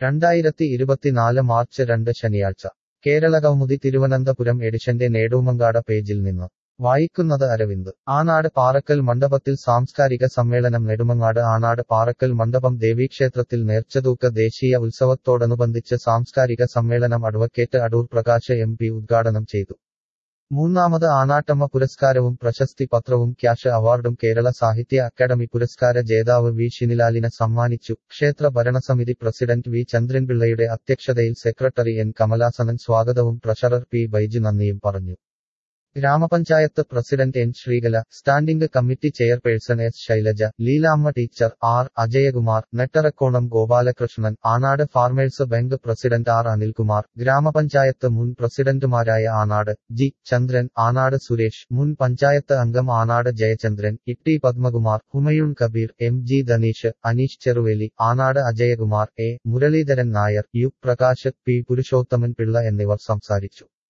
രണ്ടായിരത്തി ഇരുപത്തിനാല് മാർച്ച് രണ്ട് ശനിയാഴ്ച കേരള കൗമുദി തിരുവനന്തപുരം എഡിഷന്റെ നേടൂമങ്കാട പേജിൽ നിന്ന് വായിക്കുന്നത് അരവിന്ദ് ആനാട് പാറക്കൽ മണ്ഡപത്തിൽ സാംസ്കാരിക സമ്മേളനം നെടുമങ്ങാട് ആനാട് പാറക്കൽ മണ്ഡപം ദേവീക്ഷേത്രത്തിൽ നേർച്ചതൂക്ക ദേശീയ ഉത്സവത്തോടനുബന്ധിച്ച് സാംസ്കാരിക സമ്മേളനം advocate Adoor Prakash M P ഉദ്ഘാടനം ചെയ്തു മൂന്നാമത് ആനാട്ടമ്മ പുരസ്കാരവും പ്രശസ്തി പത്രവും ക്യാഷ് അവാർഡും കേരള സാഹിത്യ അക്കാദമി പുരസ്കാര ജേതാവ് വി ഷിനിലാലിന് സമ്മാനിച്ചു ക്ഷേത്ര ഭരണസമിതി പ്രസിഡന്റ് വി ചന്ദ്രൻപിള്ളയുടെ അധ്യക്ഷതയിൽ സെക്രട്ടറി എൻ കമലാസനൻ സ്വാഗതവും ട്രഷറർ പി ബൈജു നന്ദിയും പറഞ്ഞു ഗ്രാമപഞ്ചായത്ത് president N Sreekala standing committee chairperson S Shailaja Leelamma teacher R Ajayakumar Nettarakonam Gopalakrishnan Anad farmers bank president R Anilkumar ഗ്രാമപഞ്ചായത്ത് മുൻ പ്രസിഡന്റുമാരായ ആനാട് ജി ചന്ദ്രൻ ആനാട് സുരേഷ് മുൻ പഞ്ചായത്ത് അംഗം Anad Jayachandran Itty Padmakumar Humayun Kabir M G Dhaneesh Aneesh Cheruveli Anad Ajayakumar A Muraleedharan Nair U Prakash P Purushothaman Pillai എന്നിവർ സംസാരിച്ചു